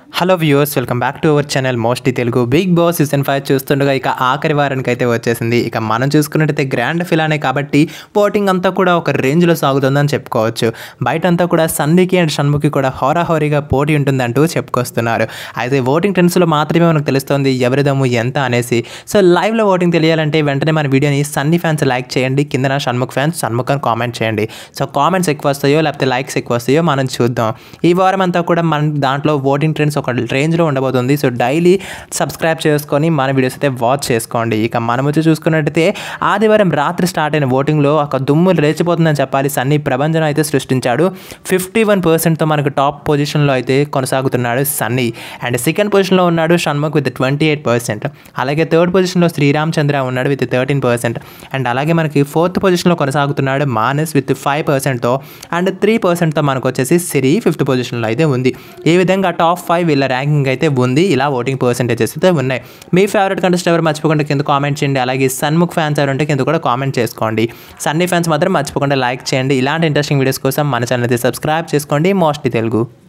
hello viewers welcome back to our channel mostly Telugu Bigg Boss season five చూస్తుండగా ఇక ఆఖరి వారానికి అయితే వచ్చేసింది ఇక మనం చూసుకున్నట్టయితే గ్రాండ్ ఫిలానే కాబట్టి ఓటింగ్ అంతా కూడా ఒక రేంజ్లో సాగుతుందని చెప్పుకోవచ్చు బయట అంతా కూడా సన్నికి అండ్ షణ్ముఖి కూడా హోరాహోరీగా పోటీ ఉంటుందంటూ చెప్పుకొస్తున్నారు అయితే ఓటింగ్ ట్రెండ్స్లో మాత్రమే మనకు తెలుస్తుంది ఎవరిదమ్ము ఎంత అనేసి సో లైవ్లో ఓటింగ్ తెలియాలంటే వెంటనే మన వీడియోని సన్నీ ఫ్యాన్స్ లైక్ చేయండి కింద షణ్ముఖ్ ఫ్యాన్స్ షణ్ముఖ్ అని కామెంట్ చేయండి సో కామెంట్స్ ఎక్కువ వస్తాయో లేకపోతే లైక్స్ ఎక్కువ వస్తాయో మనం చూద్దాం ఈ వారం అంతా కూడా మన దాంట్లో ఓటింగ్ ట్రెండ్స్ ఒక రేంజ్లో ఉండబోతుంది సో డైలీ సబ్స్క్రైబ్ చేసుకొని మన వీడియోస్ అయితే వాచ్ చేసుకోండి ఇక మనం వచ్చి చూసుకున్నట్టయితే ఆదివారం రాత్రి స్టార్ట్ అయిన ఓటింగ్లో ఒక దుమ్ము లేచిపోతుందని చెప్పాలి సన్నీ ప్రభంజనం అయితే సృష్టించాడు ఫిఫ్టీ వన్ పర్సెంట్తో మనకు టాప్ పొజిషన్లో అయితే కొనసాగుతున్నాడు సన్నీ అండ్ సెకండ్ పొజిషన్లో ఉన్నాడు Shanmukh with twenty eight percent అలాగే థర్డ్ పొజిషన్లో శ్రీరామచంద్ర ఉన్నాడు విత్ థర్టీన్ పర్సెంట్ అండ్ అలాగే మనకి ఫోర్త్ పొజిషన్లో కొనసాగుతున్నాడు మానస్ విత్ ఫైవ్ పర్సెంట్తో అండ్ త్రీ పర్సెంట్తో మనకు వచ్చేసి సిరి ఫిఫ్త్ పొజిషన్లో అయితే ఉంది ఈ విధంగా టాప్ ఫైవ్ వీళ్ళ ర్యాంకింగ్ అయితే ఉంది ఇలా ఓటింగ్ పర్సెంటేజెస్ అయితే ఉన్నాయి మీ ఫేవరెట్ కంటెస్ట్ ఎవరు మర్చిపోకుండా కింద కామెంట్ చేయండి అలాగే సన్ముఖ్ ఫ్యాన్స్ ఎవరు ఉంటే కింద కూడా కామెంట్ చేసుకోండి సన్నీ ఫ్యాన్స్ మాత్రం మర్చిపోకుండా లైక్ చేయండి ఇలాంటి ఇంట్రెస్టింగ్ వీడియోస్ కోసం మన ఛానల్ అయితే సబ్స్క్రైబ్ చేసుకోండి మోస్ట్లీ తెలుగు